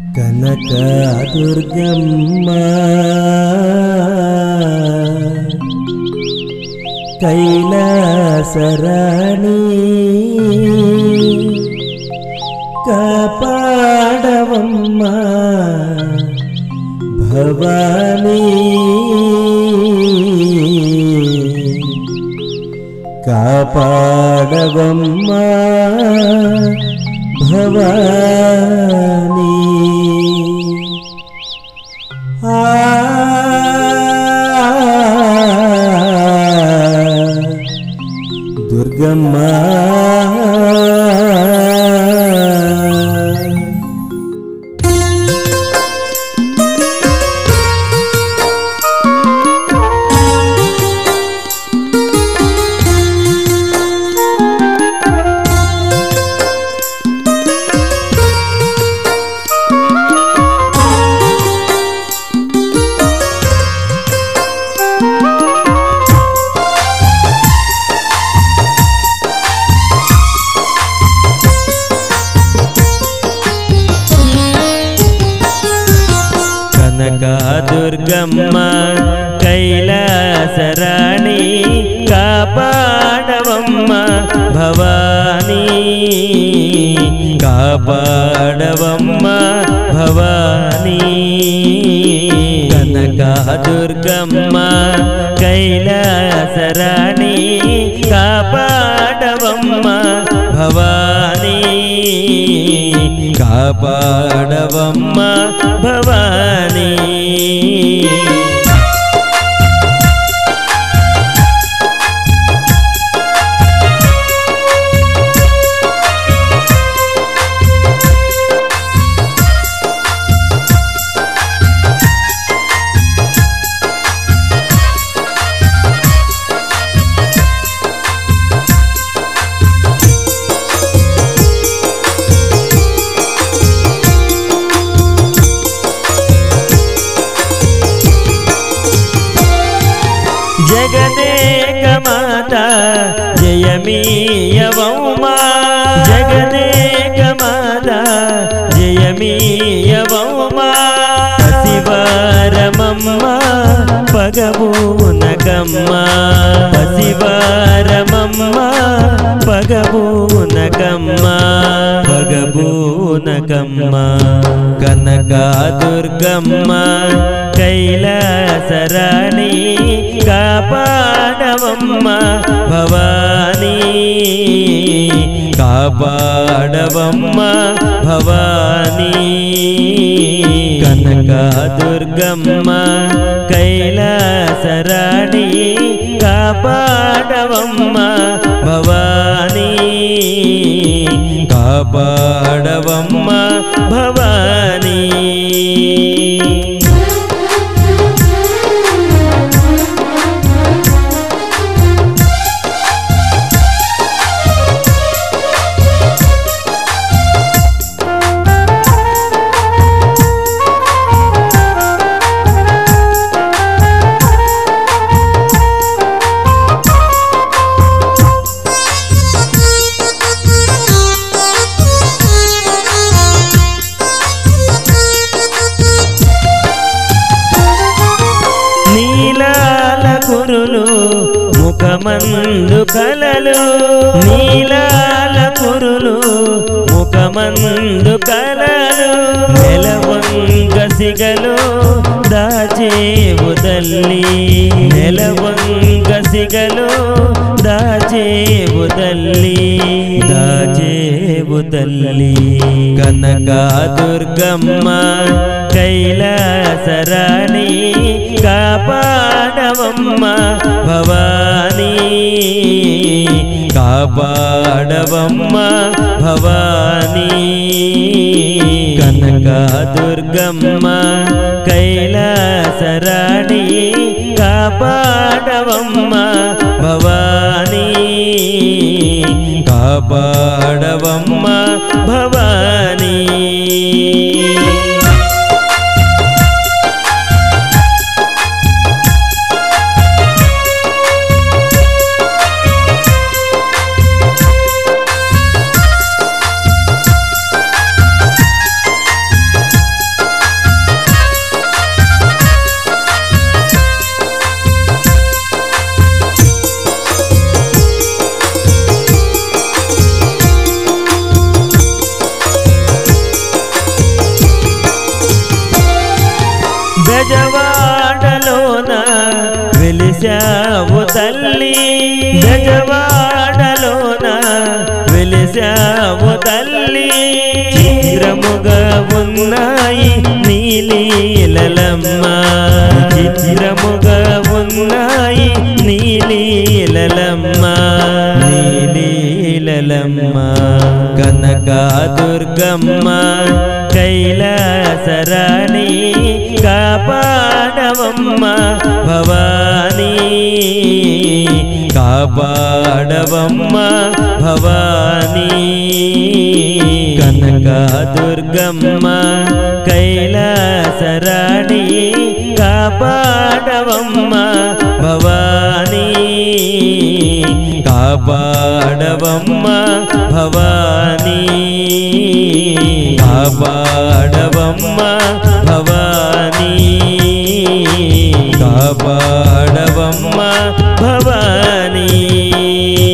కనక దుర్గమ్మ కైలాసరాణి కాపాడవమ్మ భవానీ కాపాడవమ్మ భవానీ ఆ దుర్గమ్మ కనక దుర్గమ్మ కైలాసరాణి కాపాడవమ్మ భవానీ కాపాడవమ్మ భవానీ కనక దుర్గమ్మ కైలాసరాణి కాపాడవమ్మ భవానీ కాపాడవమ్మ భవానీ జగదేక మాత జయమీయవౌమా జగదేక మాత జయమీయవౌమా శివారమమ్మ పగబూనకమ్మ శివారమమ్మ పగబూనకమ్మ పగబూనకమ్మ కనక దుర్గమ్మ కైలాసరాణి కాపాడవమ్మ భవానీ కాపాడవమ్మ భవానీ కనక దుర్గమ్మ కైలాసరాణి కాపాడవమ్మ భవానీ కాపాడవమ్మ భవానీ నీలాల కురులు ముఖమందు కలలు నీలాల కురులు ముఖమందు కలలు నెలవంగ సిగలు దాచేవు తల్లి నెలవంగ సిగలు దాచేవు తల్లి దాచేవు తల్లి కనక దుర్గమ్మ కైలాసరాణి కాపాడవమ్మ భవానీ కాపాడవమ్మ భవానీ కనక దుర్గమ్మ కైలాసరాణి కాపాడవమ్మ భవానీ కాపాడవమ్మ భవానీ బెజవాడలోన వెలిశావు తల్లి బెజవాడలోన వెలిశావు తల్లి చిత్రముగా ఉన్నాయి నీలీలమ్మ చిత్రముగా ఉన్నాయి నీలీలమ్మ నీలీలమ్మ కనక దుర్గమ్మ కైలాసరాణి కాపాడవమ్మ భవానీ కాపాడవమ్మ భవానీ కనక దుర్గమ్మ కైలాసరాణి కాపాడవమ్మ భవానీ కాపాడవమ్మ భవానీ కాపాడవమ్మ భవానీ కాపాడవమ్మ భవానీ